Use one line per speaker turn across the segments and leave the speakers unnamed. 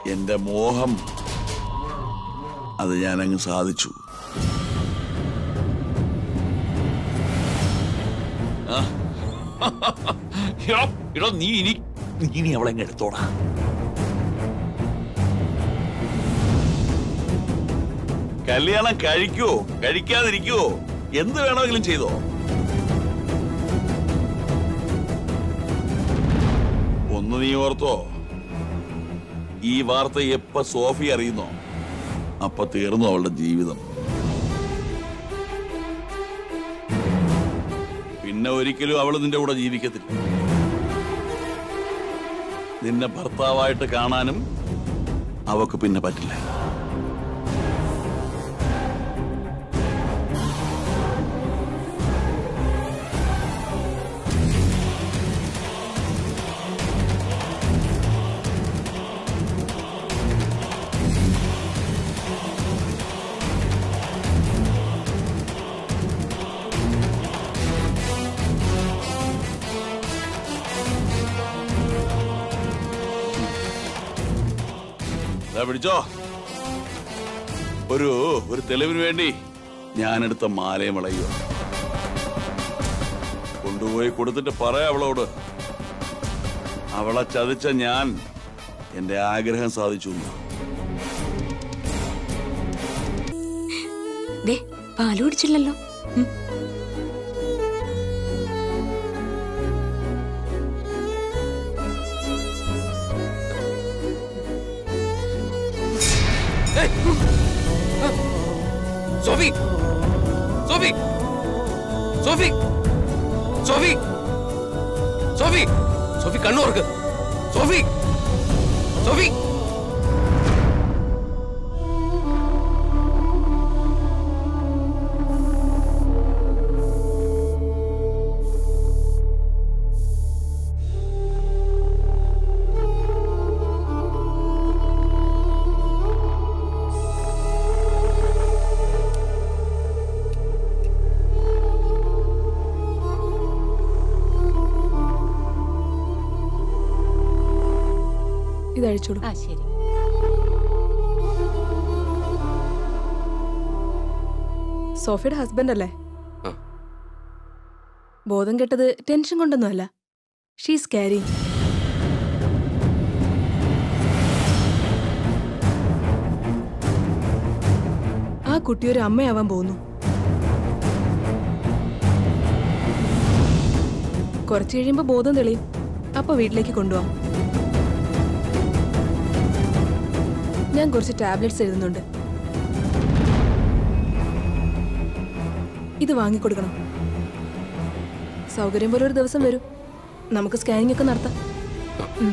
എന്റെ മോഹം അത് ഞാനങ്ങ് സാധിച്ചു ആ. എടാ, എടാ, നീ ഇനി നീ ഇനി അവളെ അങ്ങ് എടുത്തോടാ കല്യാണം കഴിക്കോ കഴിക്കാതിരിക്കോ എന്ത് വേണമെങ്കിലും ചെയ്തോ ഒന്ന് നീ ഓർത്തോ ഈ വാർത്ത എപ്പ സോഫി അറിയുന്നോ അപ്പൊ തീർന്നു അവളുടെ ജീവിതം പിന്നെ ഒരിക്കലും അവൾ നിന്റെ കൂടെ ജീവിക്കത്തില്ല നിന്നെ ഭർത്താവായിട്ട് കാണാനും അവക്ക് പിന്നെ പറ്റില്ല ദാ പിടിച്ചോ ഒരു ഒരു തെളിവിന് വേണ്ടി ഞാനെടുത്ത മാലയും വളയോ കൊണ്ടുപോയി കൊടുത്തിട്ട് പറയാ അവളോട് അവളെ ചതിച്ച ഞാൻ എന്റെ ആഗ്രഹം സാധിച്ചു എന്ന്.
ദേ പാല് കുടിച്ചില്ലല്ലോ ഉം.
സോഫി സോഫി സോഫി സോഫി സോഫി സോഫി കണ്ണുറക്ക് സോഫി സോഫി
ഇത് അഴിച്ചോളൂ
ആ ശരി
സോഫിയുടെ ഹസ്ബൻഡ് അല്ലേ
ആ.
ബോധം കെട്ടത് ടെൻഷൻ കൊണ്ടൊന്നുമല്ല ഷീസ് ക്യാരി ആ കുട്ടി ഒരു അമ്മയാവാൻ പോകുന്നു കുറച്ച് കഴിയുമ്പോ ബോധം തെളിയും അപ്പൊ വീട്ടിലേക്ക് കൊണ്ടുപോവാം ഞാൻ കുറച്ച് ടാബ്ലറ്റ്സ് എഴുതുന്നുണ്ട് ഇത് വാങ്ങിക്കൊടുക്കണം സൗകര്യം പോലെ ഒരു ദിവസം വരും നമുക്ക് സ്കാനിംഗ് ഒക്കെ നടത്താം ഉം.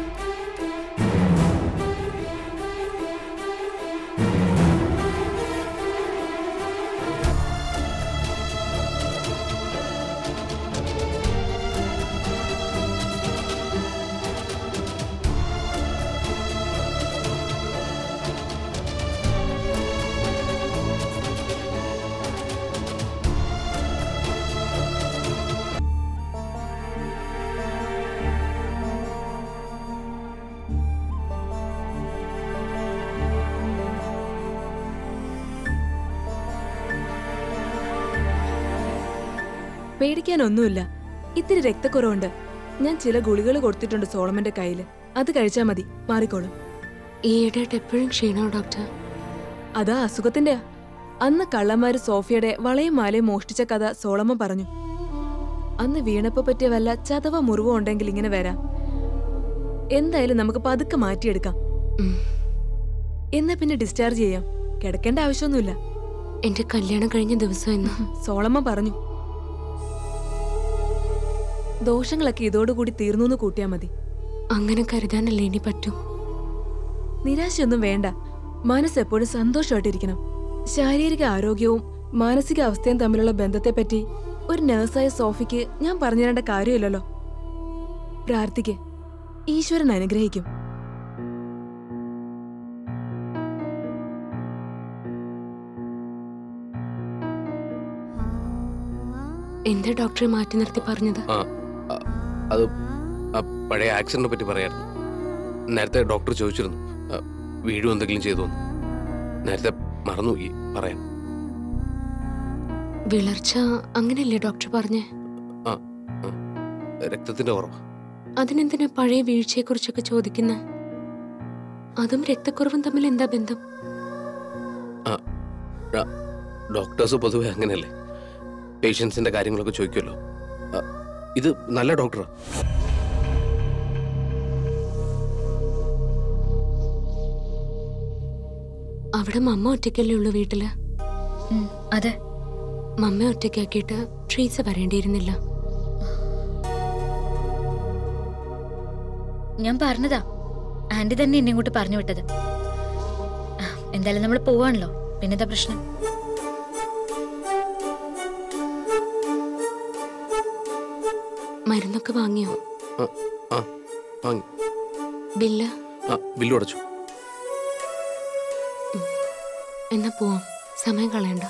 പേടിക്കാനൊന്നുമില്ല ഇത്തിരി രക്തക്കുറവുണ്ട് ഞാൻ ചില ഗുളികൾ കൊടുത്തിട്ടുണ്ട് സോളമന്റെ കയ്യില് അത് കഴിച്ചാ മതി മാറിക്കോളും
ഈയിടെയായിട്ട് എപ്പോഴും ക്ഷീണോ ഡോക്ടർ
അതാ അസുഖത്തിന്റെയാ അന്ന് കള്ളന്മാര് സോഫിയയുടെ വളയും മാലയും മോഷ്ടിച്ച കഥ സോളമൻ പറഞ്ഞു അന്ന് വീണപ്പോ പറ്റിയ വല്ല ചതവ മുറിവോ ഉണ്ടെങ്കിൽ ഇങ്ങനെ വരാം എന്തായാലും നമുക്ക് പതുക്കെ മാറ്റിയെടുക്കാം
ഉം.
എന്നാ പിന്നെ ഡിസ്ചാർജ് ചെയ്യാം കിടക്കേണ്ട ആവശ്യമൊന്നുമില്ല
എന്റെ കല്യാണം കഴിഞ്ഞ ദിവസം ഇന്ന്
സോളമ്മ പറഞ്ഞു ദോഷങ്ങളൊക്കെ ഇതോടുകൂടി തീർന്നു എന്ന് കൂട്ടിയാ മതി
അങ്ങനെ കരുതാനല്ലേ ഇനി പറ്റും
നിരാശയൊന്നും വേണ്ട മനസ്സ് എപ്പോഴും സന്തോഷമായിട്ടിരിക്കണം ശാരീരിക ആരോഗ്യവും മാനസിക അവസ്ഥയും തമ്മിലുള്ള ബന്ധത്തെപ്പറ്റി ഒരു നഴ്സായ സോഫിക്ക് ഞാൻ പറഞ്ഞു തരേണ്ട കാര്യമില്ലല്ലോ പ്രാർത്ഥിക്ക് ഈശ്വരൻ അനുഗ്രഹിക്കും
എന്താ ഡോക്ടറെ മാറ്റി നിർത്തി പറഞ്ഞത്
ആ ആ, അത് ആ പഴയ ആക്സിഡന്റിനെ പറ്റി പറയായിരുന്നു നേരത്തെ ഡോക്ടർ ചോദിച്ചിരുന്നു ആ, വീഴും എന്തെങ്കിലും ചെയ്തു എന്ന്. നേരത്തെ മറന്നു ഈ പറയാൻ
വിളർച്ച അങ്ങനെയല്ലേ ഡോക്ടർ പറഞ്ഞേ
ആ ആ. രക്തത്തിന്റെ കുറവ്
അതിനെന്തിനാ പഴയ വീഴ്ചയെക്കുറിച്ചൊക്കെ ചോദിക്കുന്നത് അതും രക്തക്കുറവും തമ്മിൽ എന്താ ബന്ധം
ഡോക്ടേഴ്സ് പൊതുവെ അങ്ങനെയല്ലേ പേഷ്യൻസിന്റെ കാര്യങ്ങളൊക്കെ ചോദിക്കുമല്ലോ ആ, ഇത് നല്ല ഡോക്ടറാ
അവിടെ മമ്മ ഒറ്റയ്ക്കല്ലേ ഉള്ളൂ വീട്ടില്
ഉം, അതെ
മമ്മ ഒറ്റയ്ക്കാക്കിയിട്ട് ട്രീസ വരേണ്ടിയിരുന്നില്ല
ഞാൻ പറഞ്ഞതാ ആന്റി തന്നെ എന്നെ ഇങ്ങോട്ട് പറഞ്ഞു വിട്ടത് ആ, എന്തായാലും നമ്മൾ പോവാണല്ലോ പിന്നെന്താ പ്രശ്നം
മരുന്നൊക്കെ വാങ്ങിയോ
ആ ആ വാങ്ങി
ബില്ല്
ആ ബില്ല് അടച്ചു
എന്നാ പോവാം സമയം കളയണ്ട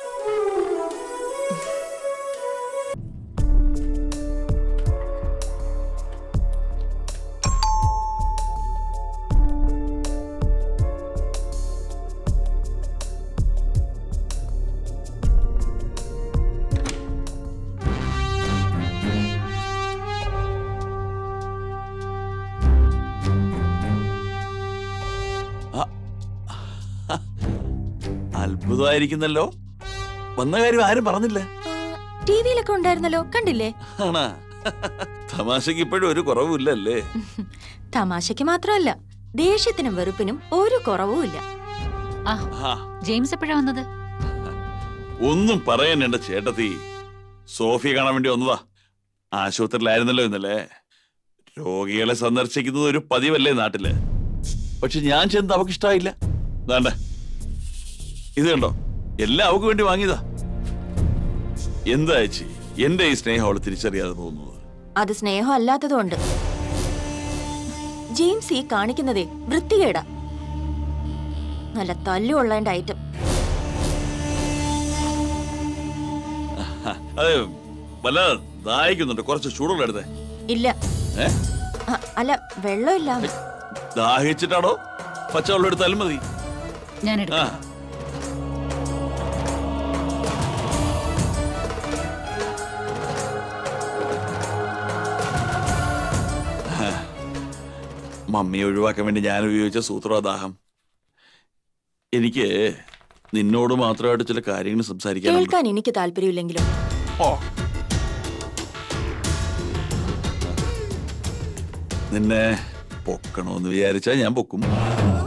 അത്ഭുതമായിരിക്കുന്നല്ലോ വന്ന കാര്യം ആരും പറഞ്ഞില്ല
ടി വിയിലൊക്കെ ഉണ്ടായിരുന്നല്ലോ കണ്ടില്ലേ
ആണാ തമാശക്ക് ഇപ്പോഴും ഒരു കുറവുമില്ലല്ലേ
തമാശയ്ക്ക് മാത്രമല്ല ദേഷ്യത്തിനും വെറുപ്പിനും ഒരു കുറവുമില്ല
ആ,
ജെയിംസ് എപ്പോഴാ വന്നത്
ഒന്നും പറയാൻ എന്റെ ചേട്ടത്തി സോഫിയെ കാണാൻ വേണ്ടി വന്നതാ ആശുപത്രിയിലായിരുന്നല്ലോ ഇന്നലെ രോഗികളെ സന്ദർശിക്കുന്നത് ഒരു പതിവല്ലേ നാട്ടില് പക്ഷെ ഞാൻ ചെന്ന് അവക്ക് ഇഷ്ടായില്ല വേണ്ട ഇത് കണ്ടോ എല്ലാം അവക്ക് വേണ്ടി വാങ്ങിയതാ എന്താ ചേച്ചി എന്റെ ഈ സ്നേഹം അവള് തിരിച്ചറിയാതെ പോകുന്നത്
അത് സ്നേഹം അല്ലാത്തതുകൊണ്ട് ജെയിംസ് ഈ കാണിക്കുന്നതേ വൃത്തികേടാ നല്ല തല്ലുള്ളതിന്റെ ഐറ്റം
അതെ വല്ല ദാഹിക്കുന്നുണ്ട് കുറച്ച് ചൂടുള്ള എടുത്തേ
ഇല്ല
ഏ
അ- അല്ല വെള്ളമില്ല
ദാഹിച്ചിട്ടാണോ പച്ചവെള്ളം എടുത്താലും മതി
ഞാൻ
ആ
എടുക്കാം
മമ്മിയെ ഒഴിവാക്കാൻ വേണ്ടി ഞാൻ ഉപയോഗിച്ച സൂത്രദാഹം എനിക്ക് നിന്നോട് മാത്രമായിട്ട് ചില കാര്യങ്ങൾ സംസാരിക്കാനുണ്ട്
കേൾക്കാൻ എനിക്ക് താല്പര്യമില്ലെങ്കിലും
ഓ. നിന്നെ പൊക്കണോന്ന് വിചാരിച്ചാ ഞാൻ പൊക്കും